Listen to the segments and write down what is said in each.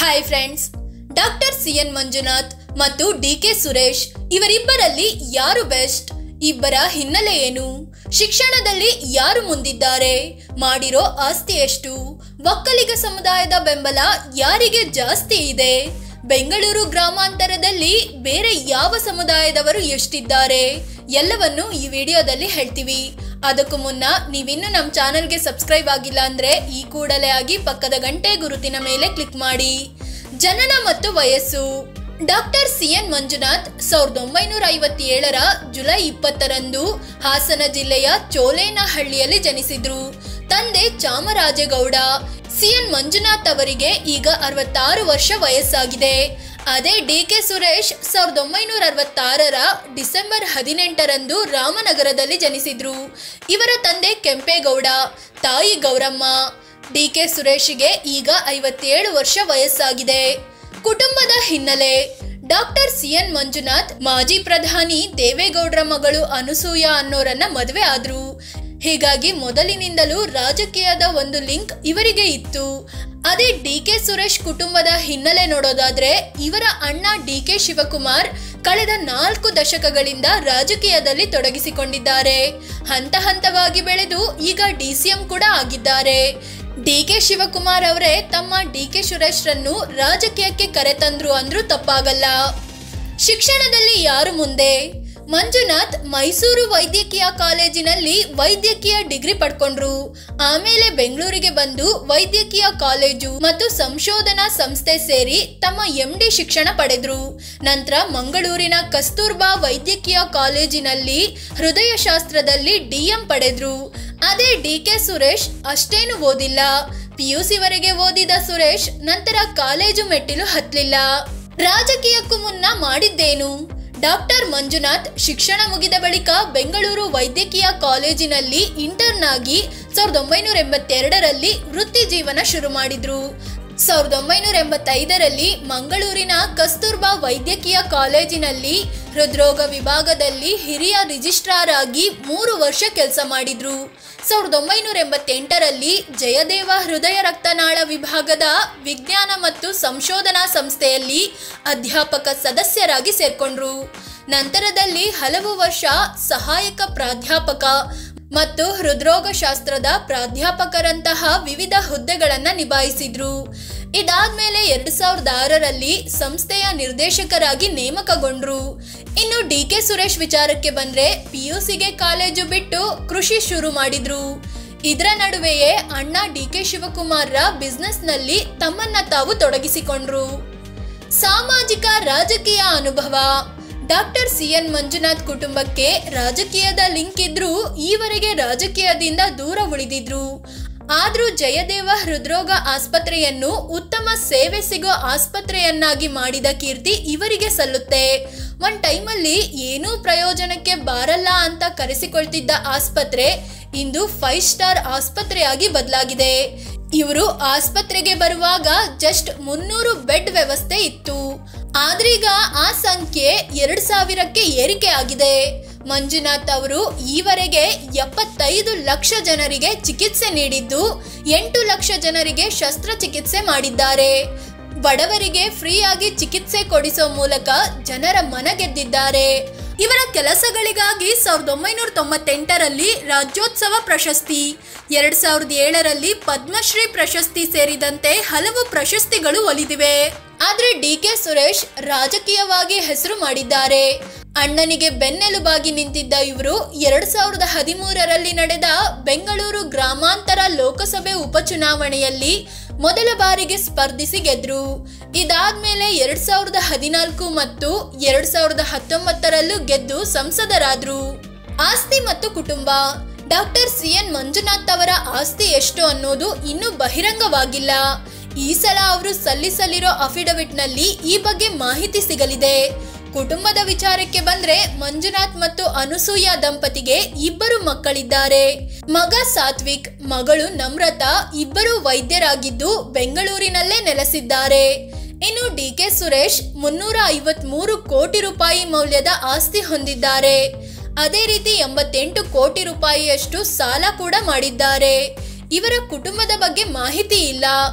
hi friends doctor C N Manjunath ಮತ್ತು D K Suresh ಇವರಿಬ್ಬರಲ್ಲಿ ಯಾರು best ಇಬ್ಬರ ಹಿನ್ನೆಲೆ ಏನು ಶಿಕ್ಷಣದಲ್ಲಿ ಯಾರು ಮುಂದಿದ್ದಾರೆ ಮಾಡಿರೋ ಆಸ್ತಿ ಎಷ್ಟು ಒಕ್ಕಲಿಗ ಸಮುದಾಯದ ಬೆಂಬಲ ಯಾರಿಗೆ ಜಾಸ್ತಿ ಇದೆ ಬೆಂಗಳೂರು ಗ್ರಾಮಾಂತರದಲ್ಲಿ ಬೇರೆ ಯಾವ ಸಮುದಾಯದವರು ಎಷ್ಟಿದ್ದಾರೆ ಎಲ್ಲವನ್ನು ಈ ವಿಡಿಯೋದಲ್ಲಿ ಹೇಳ್ತೀವಿ ಅದಕ್ಕೂ ಮುನ್ನ ನೀವಿನ್ನೂ ನಮ್ಮ ಚಾನಲ್ಗೆ ಸಬ್ಸ್ಕ್ರೈಬ್ ಆಗಿಲ್ಲ ಅಂದ್ರೆ ಈ ಕೂಡಲೇ ಆಗಿ ಪಕ್ಕದ ಗಂಟೆ ಗುರುತಿನ ಮೇಲೆ ಕ್ಲಿಕ್ ಮಾಡಿ ಜನನ ಮತ್ತು ವಯಸ್ಸು ಡಾಕ್ಟರ್ ಸಿ ಎನ್ ಮಂಜುನಾಥ್ ಸಾವಿರದ ಒಂಬೈನೂರ ಐವತ್ತೇಳರ ಜುಲೈ ಇಪ್ಪತ್ತರಂದು ಹಾಸನ ಜಿಲ್ಲೆಯ ಚೋಲೇನಹಳ್ಳಿಯಲ್ಲಿ ಜನಿಸಿದ್ರು ತಂದೆ ಚಾಮರಾಜೇಗೌಡ ಸಿ ಎನ್ ಮಂಜುನಾಥ್ ಅವರಿಗೆ ಈಗ ಅರವತ್ತಾರು ವರ್ಷ ವಯಸ್ಸಾಗಿದೆ ಅದೇ ಡಿ ಕೆ ಸುರೇಶ್ ಸಾವಿರದ ಒಂಬೈನೂರ ಅರವತ್ತಾರರ ಡಿಸೆಂಬರ್ ಹದಿನೆಂಟರಂದು ರಾಮನಗರದಲ್ಲಿ ಜನಿಸಿದ್ರು ಇವರ ತಂದೆ ಕೆಂಪೇಗೌಡ ತಾಯಿ ಗೌರಮ್ಮ ಡಿ ಕೆ ಸುರೇಶ್ಗೆ ಈಗ ಐವತ್ತೇಳು ವರ್ಷ ವಯಸ್ಸಾಗಿದೆ ಕುಟುಂಬದ ಹಿನ್ನೆಲೆ ಡಾಕ್ಟರ್ ಸಿ ಎನ್ ಮಂಜುನಾಥ್ ಮಾಜಿ ಪ್ರಧಾನಿ ದೇವೇಗೌಡರ ಮಗಳು ಅನಸೂಯ ಅನ್ನೋರನ್ನ ಮದುವೆ ಆದ್ರು ಹೀಗಾಗಿ ಮೊದಲಿನಿಂದಲೂ ರಾಜಕೀಯದ ಒಂದು ಲಿಂಕ್ ಇವರಿಗೆ ಇತ್ತು ಅದೇ ಡಿ ಕೆ ಸುರೇಶ್ ಕುಟುಂಬದ ಹಿನ್ನೆಲೆ ನೋಡೋದಾದ್ರೆ ಇವರ ಅಣ್ಣ ಡಿ ಕೆ ಶಿವಕುಮಾರ್ ಕಳೆದ ನಾಲ್ಕು ದಶಕಗಳಿಂದ ರಾಜಕೀಯದಲ್ಲಿ ತೊಡಗಿಸಿಕೊಂಡಿದ್ದಾರೆ ಹಂತ ಹಂತವಾಗಿ ಬೆಳೆದು ಈಗ ಡಿ ಸಿ ಎಂ ಕೂಡ ಆಗಿದ್ದಾರೆ ಡಿ ಕೆ ಶಿವಕುಮಾರ್ ಅವರೇ ತಮ್ಮ ಡಿ ಕೆ ಸುರೇಶ್ರನ್ನು ರಾಜಕೀಯಕ್ಕೆ ಕರೆತಂದ್ರು ಅಂದ್ರೂ ತಪ್ಪಾಗಲ್ಲ ಶಿಕ್ಷಣದಲ್ಲಿ ಯಾರು ಮುಂದೆ ಮಂಜುನಾಥ್ ಮೈಸೂರು ವೈದ್ಯಕೀಯ ಕಾಲೇಜಿನಲ್ಲಿ ವೈದ್ಯಕೀಯ ಡಿಗ್ರಿ ಪಡ್ಕೊಂಡ್ರು ಆಮೇಲೆ ಬೆಂಗಳೂರಿಗೆ ಬಂದು ವೈದ್ಯಕೀಯ ಕಾಲೇಜು ಮತ್ತು ಸಂಶೋಧನಾ ಸಂಸ್ಥೆ ಸೇರಿ ತಮ್ಮ ಎಂ ಡಿ ಶಿಕ್ಷಣ ಪಡೆದ್ರು ನಂತರ ಮಂಗಳೂರಿನ ಕಸ್ತೂರ್ಬಾ ವೈದ್ಯಕೀಯ ಕಾಲೇಜಿನಲ್ಲಿ ಹೃದಯ ಶಾಸ್ತ್ರದಲ್ಲಿ ಡಿಎಂ ಪಡೆದ್ರು ಅದೇ ಡಿ ಕೆ ಸುರೇಶ್ ಅಷ್ಟೇನು ಓದಿಲ್ಲ ಪಿಯುಸಿ ವರೆಗೆ ಓದಿದ ಸುರೇಶ್ ನಂತರ ಕಾಲೇಜು ಮೆಟ್ಟಿಲು ಹತ್ತಲಿಲ್ಲ ರಾಜಕೀಯಕ್ಕೂ ಮುನ್ನ ಮಾಡಿದ್ದೇನು ಡಾಕ್ಟರ್ ಮಂಜುನಾಥ್ ಶಿಕ್ಷಣ ಮುಗಿದ ಬಳಿಕ ಬೆಂಗಳೂರು ವೈದ್ಯಕೀಯ ಕಾಲೇಜಿನಲ್ಲಿ ಇಂಟರ್ನ್ ಆಗಿ ಸಾವಿರದ ಒಂಬೈನೂರ ಎಂಬತ್ತೆರಡರಲ್ಲಿ ವೃತ್ತಿ ಜೀವನ ಶುರು ಮಾಡಿದ್ರು ಸಾವಿರದ ಒಂಬೈನೂರ ಎಂಬತ್ತೈದರಲ್ಲಿ ಮಂಗಳೂರಿನ ಕಸ್ತೂರ್ಬಾ ವೈದ್ಯಕೀಯ ಕಾಲೇಜಿನಲ್ಲಿ ಹೃದ್ರೋಗ ವಿಭಾಗದಲ್ಲಿ ಹಿರಿಯ ರಿಜಿಸ್ಟ್ರಾರ್ ಆಗಿ ಮೂರು ವರ್ಷ ಕೆಲಸ ಮಾಡಿದ್ರು ಸಾವಿರದ ಒಂಬೈನೂರ ಎಂಬತ್ತೆಂಟರಲ್ಲಿ ಜಯದೇವ ಹೃದಯ ರಕ್ತನಾಳ ವಿಭಾಗದ ವಿಜ್ಞಾನ ಮತ್ತು ಸಂಶೋಧನಾ ಸಂಸ್ಥೆಯಲ್ಲಿ ಅಧ್ಯಾಪಕ ಸದಸ್ಯರಾಗಿ ಸೇರ್ಕೊಂಡ್ರು ನಂತರದಲ್ಲಿ ಹಲವು ವರ್ಷ ಸಹಾಯಕ ಪ್ರಾಧ್ಯಾಪಕ ಮತ್ತು ಹೃದ್ರೋಗ ಶಾಸ್ತ್ರದ ಪ್ರಾಧ್ಯಾಪಕರಂತಹ ವಿವಿಧ ಹುದ್ದೆಗಳನ್ನು ನಿಭಾಯಿಸಿದ್ರು ಇದಾದ್ಮೇಲೆ ಎರಡ್ ಸಾವಿರದ ಆರರಲ್ಲಿ ಸಂಸ್ಥೆಯ ನಿರ್ದೇಶಕರಾಗಿ ನೇಮಕಗೊಂಡ್ರು ಇನ್ನು ಡಿ ಕೆ ಸುರೇಶ್ ವಿಚಾರಕ್ಕೆ ಬಂದ್ರೆ ಪಿಯುಸಿಗೆ ಕಾಲೇಜು ಬಿಟ್ಟು ಕೃಷಿ ಶುರು ಮಾಡಿದ್ರು ಇದರ ನಡುವೆಯೇ ಅಣ್ಣ ಡಿ ಕೆ ಶಿವಕುಮಾರ್ರ ಬಿಸ್ನೆಸ್ನಲ್ಲಿ ತಮ್ಮನ್ನ ತಾವು ತೊಡಗಿಸಿಕೊಂಡ್ರು ಸಾಮಾಜಿಕ ರಾಜಕೀಯ ಅನುಭವ ಡಾಕ್ಟರ್ ಸಿ ಎನ್ ಮಂಜುನಾಥ್ ಕುಟುಂಬಕ್ಕೆ ರಾಜಕೀಯದ ಲಿಂಕ್ ಇದ್ರೂ ಈವರೆಗೆ ರಾಜಕೀಯದಿಂದ ದೂರ ಉಳಿದಿದ್ರು ಆದ್ರೂ ಜಯದೇವ ಹೃದ್ರೋಗ ಆಸ್ಪತ್ರೆಯನ್ನು ಉತ್ತಮ ಸೇವೆ ಸಿಗೋ ಆಸ್ಪತ್ರೆಯನ್ನಾಗಿ ಮಾಡಿದ ಕೀರ್ತಿ ಇವರಿಗೆ ಸಲ್ಲುತ್ತೆ ಒಂದ್ ಟೈಮಲ್ಲಿ ಏನೂ ಪ್ರಯೋಜನಕ್ಕೆ ಬಾರಲ್ಲ ಅಂತ ಕರೆಸಿಕೊಳ್ತಿದ್ದ ಆಸ್ಪತ್ರೆ ಇಂದು ಫೈವ್ ಸ್ಟಾರ್ ಆಸ್ಪತ್ರೆಯಾಗಿ ಬದಲಾಗಿದೆ ಇವರು ಆಸ್ಪತ್ರೆಗೆ ಬರುವಾಗ ಜಸ್ಟ್ ಮುನ್ನೂರು ಬೆಡ್ ವ್ಯವಸ್ಥೆ ಇತ್ತು ಆದ್ರೀಗ ಆ ಸಂಖ್ಯೆ ಎರಡ್ ಸಾವಿರಕ್ಕೆ ಏರಿಕೆ ಆಗಿದೆ ಮಂಜುನಾಥ್ ಅವರು ಈವರೆಗೆ ಎಪ್ಪತ್ತೈದು ಲಕ್ಷ ಜನರಿಗೆ ಚಿಕಿತ್ಸೆ ನೀಡಿದ್ದು ಎಂಟು ಲಕ್ಷ ಜನರಿಗೆ ಶಸ್ತ್ರಚಿಕಿತ್ಸೆ ಮಾಡಿದ್ದಾರೆ ಬಡವರಿಗೆ ಫ್ರೀಯಾಗಿ ಚಿಕಿತ್ಸೆ ಕೊಡಿಸೋ ಮೂಲಕ ಜನರ ಮನ ಗೆದ್ದಿದ್ದಾರೆ ಇವರ ಕೆಲಸಗಳಿಗಾಗಿ ಸಾವಿರದ ಒಂಬೈನೂರ ತೊಂಬತ್ತೆಂಟರಲ್ಲಿ ರಾಜ್ಯೋತ್ಸವ ಪ್ರಶಸ್ತಿ ಎರಡ್ ಸಾವಿರದ ಏಳರಲ್ಲಿ ಪದ್ಮಶ್ರೀ ಪ್ರಶಸ್ತಿ ಸೇರಿದಂತೆ ಹಲವು ಪ್ರಶಸ್ತಿಗಳು ಒಲಿದಿವೆ ಆದ್ರೆ ಡಿ ಕೆ ಸುರೇಶ್ ರಾಜಕೀಯವಾಗಿ ಹೆಸರು ಮಾಡಿದ್ದಾರೆ ಅಣ್ಣನಿಗೆ ಬೆನ್ನೆಲುಬಾಗಿ ನಿಂತಿದ್ದ ಇವರು ಎರಡ್ ಸಾವಿರದ ಹದಿಮೂರರಲ್ಲಿ ನಡೆದ ಬೆಂಗಳೂರು ಗ್ರಾಮಾಂತರ ಲೋಕಸಭೆ ಉಪಚುನಾವಣೆಯಲ್ಲಿ ಮೊದಲ ಬಾರಿಗೆ ಸ್ಪರ್ಧಿಸಿ ಗೆದ್ರು ಇದಾದ್ಮೇಲೆ ಎರಡ್ ಸಾವಿರದ ಹದಿನಾಲ್ಕು ಮತ್ತು ಎರಡ್ ಸಾವಿರದ ಹತ್ತೊಂಬತ್ತರಲ್ಲೂ ಗೆದ್ದು ಸಂಸದರಾದ್ರು ಆಸ್ತಿ ಮತ್ತು ಕುಟುಂಬ ಡಾಕ್ಟರ್ ಸಿ ಎನ್ ಮಂಜುನಾಥ್ ಅವರ ಆಸ್ತಿ ಎಷ್ಟು ಅನ್ನೋದು ಇನ್ನೂ ಬಹಿರಂಗವಾಗಿಲ್ಲ ಈ ಸಲ ಅವರು ಸಲ್ಲಿಸಲಿರೋ ಅಫಿಡವಿಟ್ನಲ್ಲಿ ಈ ಬಗ್ಗೆ ಮಾಹಿತಿ ಸಿಗಲಿದೆ ಕುಟುಂಬದ ವಿಚಾರಕ್ಕೆ ಬಂದ್ರೆ ಮಂಜುನಾಥ್ ಮತ್ತು ಅನುಸೂಯ ದಂಪತಿಗೆ ಇಬ್ಬರು ಮಕ್ಕಳಿದ್ದಾರೆ ಮಗ ಸಾತ್ವಿಕ್ ಮಗಳು ನಮ್ರತಾ ಇಬ್ಬರು ವೈದ್ಯರಾಗಿದ್ದು ಬೆಂಗಳೂರಿನಲ್ಲೇ ನೆಲೆಸಿದ್ದಾರೆ ಇನ್ನು ಡಿ ಕೆ ಸುರೇಶ್ ಮುನ್ನೂರ ಐವತ್ಮೂರು ಕೋಟಿ ರೂಪಾಯಿ ಮೌಲ್ಯದ ಆಸ್ತಿ ಹೊಂದಿದ್ದಾರೆ ಅದೇ ರೀತಿ ಎಂಬತ್ತೆಂಟು ಕೋಟಿ ರೂಪಾಯಿಯಷ್ಟು ಸಾಲ ಕೂಡ ಮಾಡಿದ್ದಾರೆ ಇವರ ಕುಟುಂಬದ ಬಗ್ಗೆ ಮಾಹಿತಿ ಇಲ್ಲ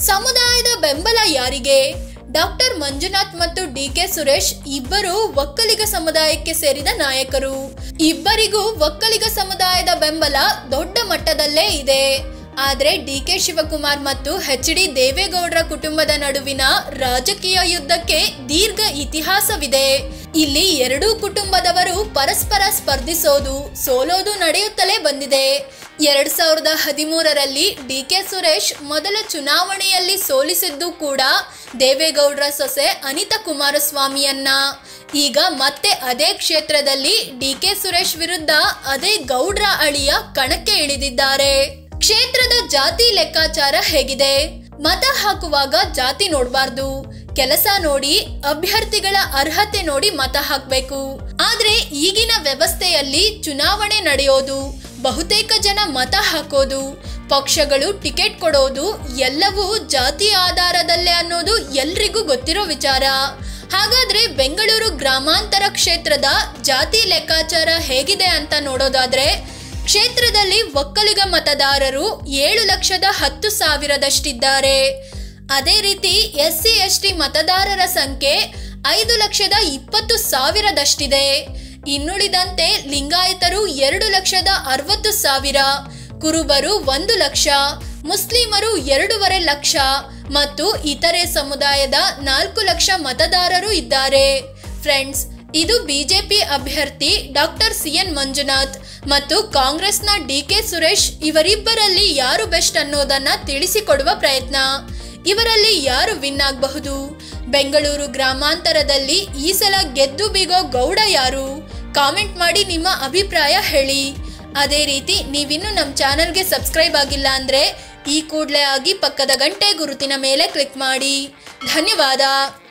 ಸಮುದಾಯದ ಬೆಂಬಲ ಯಾರಿಗೆ ಡಾಕ್ಟರ್ ಮಂಜುನಾಥ್ ಮತ್ತು ಡಿ ಕೆ ಸುರೇಶ್ ಇಬ್ಬರು ಒಕ್ಕಲಿಗ ಸಮುದಾಯಕ್ಕೆ ಸೇರಿದ ನಾಯಕರು ಇಬ್ಬರಿಗೂ ಒಕ್ಕಲಿಗ ಸಮುದಾಯದ ಬೆಂಬಲ ದೊಡ್ಡ ಮಟ್ಟದಲ್ಲೇ ಇದೆ ಆದ್ರೆ ಡಿ ಕೆ ಶಿವಕುಮಾರ್ ಮತ್ತು ಎಚ್ ಡಿ ದೇವೇಗೌಡರ ಕುಟುಂಬದ ನಡುವಿನ ರಾಜಕೀಯ ಯುದ್ಧಕ್ಕೆ ದೀರ್ಘ ಇತಿಹಾಸವಿದೆ ಇಲ್ಲಿ ಎರಡೂ ಕುಟುಂಬದವರು ಪರಸ್ಪರ ಸ್ಪರ್ಧಿಸೋದು ಸೋಲೋದು ನಡೆಯುತ್ತಲೇ ಬಂದಿದೆ ಎರಡ್ ಸಾವಿರದ ಹದಿಮೂರರಲ್ಲಿ ಡಿ ಕೆ ಸುರೇಶ್ ಮೊದಲ ಚುನಾವಣೆಯಲ್ಲಿ ಸೋಲಿಸಿದ್ದು ಕೂಡ ದೇವೇಗೌಡರ ಸೊಸೆ ಅನಿತಾ ಕುಮಾರಸ್ವಾಮಿಯನ್ನ ಈಗ ಮತ್ತೆ ಅದೇ ಕ್ಷೇತ್ರದಲ್ಲಿ ಡಿ ಕೆ ಸುರೇಶ್ ವಿರುದ್ಧ ಅದೇ ಗೌಡ್ರ ಅಳಿಯ ಕಣಕ್ಕೆ ಇಳಿದಿದ್ದಾರೆ ಕ್ಷೇತ್ರದ ಜಾತಿ ಲೆಕ್ಕಾಚಾರ ಹೇಗಿದೆ ಮತ ಹಾಕುವಾಗ ಜಾತಿ ನೋಡಬಾರ್ದು ಕೆಲಸ ನೋಡಿ ಅಭ್ಯರ್ಥಿಗಳ ಅರ್ಹತೆ ನೋಡಿ ಮತ ಹಾಕಬೇಕು ಆದ್ರೆ ಈಗಿನ ವ್ಯವಸ್ಥೆಯಲ್ಲಿ ಚುನಾವಣೆ ನಡೆಯೋದು ಬಹುತೇಕ ಜನ ಮತ ಹಾಕೋದು ಪಕ್ಷಗಳು ಟಿಕೆಟ್ ಕೊಡೋದು ಎಲ್ಲವೂ ಜಾತಿ ಆಧಾರದಲ್ಲೇ ಅನ್ನೋದು ಎಲ್ರಿಗೂ ಗೊತ್ತಿರೋ ವಿಚಾರ ಹಾಗಾದ್ರೆ ಬೆಂಗಳೂರು ಗ್ರಾಮಾಂತರ ಕ್ಷೇತ್ರದ ಜಾತಿ ಲೆಕ್ಕಾಚಾರ ಹೇಗಿದೆ ಅಂತ ನೋಡೋದಾದ್ರೆ ಕ್ಷೇತ್ರದಲ್ಲಿ ಒಕ್ಕಲಿಗ ಮತದಾರರು ಏಳು ಲಕ್ಷದ ಹತ್ತು ಸಾವಿರದಷ್ಟಿದ್ದಾರೆ ಅದೇ ರೀತಿ ಎಸ್ ಸಿ ಎಸ್ ಟಿ ಮತದಾರರ ಸಂಖ್ಯೆ ಐದು ಲಕ್ಷದ ಇಪ್ಪತ್ತು ಸಾವಿರದಷ್ಟಿದೆ ಇನ್ನುಳಿದಂತೆ ಲಿಂಗಾಯತರು ಎರಡು ಲಕ್ಷದ ಅರವತ್ತು ಸಾವಿರ ಕುರುಬರು ಒಂದು ಲಕ್ಷ ಮುಸ್ಲಿಮರು ಎರಡೂವರೆ ಲಕ್ಷ ಮತ್ತು ಇತರೆ ಸಮುದಾಯದ ನಾಲ್ಕು ಲಕ್ಷ ಮತದಾರರು ಇದ್ದಾರೆ ಫ್ರೆಂಡ್ಸ್ ಇದು ಬಿಜೆಪಿ ಅಭ್ಯರ್ಥಿ ಡಾಕ್ಟರ್ ಸಿ ಎನ್ ಮಂಜುನಾಥ್ ಮತ್ತು ಕಾಂಗ್ರೆಸ್ನ ಡಿ ಕೆ ಸುರೇಶ್ ಇವರಿಬ್ಬರಲ್ಲಿ ಯಾರು ಬೆಸ್ಟ್ ಅನ್ನೋದನ್ನ ತಿಳಿಸಿಕೊಡುವ ಪ್ರಯತ್ನ ಇವರಲ್ಲಿ ಯಾರು ವಿನ್ ಆಗಬಹುದು ಬೆಂಗಳೂರು ಗ್ರಾಮಾಂತರದಲ್ಲಿ ಈ ಸಲ ಗೆದ್ದು ಬಿಗೋ ಗೌಡ ಯಾರು ಕಾಮೆಂಟ್ ಮಾಡಿ ನಿಮ್ಮ ಅಭಿಪ್ರಾಯ ಹೇಳಿ ಅದೇ ರೀತಿ ನೀವಿನ್ನೂ ನಮ್ಮ ಚಾನಲ್ಗೆ ಸಬ್ಸ್ಕ್ರೈಬ್ ಆಗಿಲ್ಲ ಅಂದರೆ ಈ ಕೂಡಲೇ ಆಗಿ ಪಕ್ಕದ ಗಂಟೆ ಗುರುತಿನ ಮೇಲೆ ಕ್ಲಿಕ್ ಮಾಡಿ ಧನ್ಯವಾದ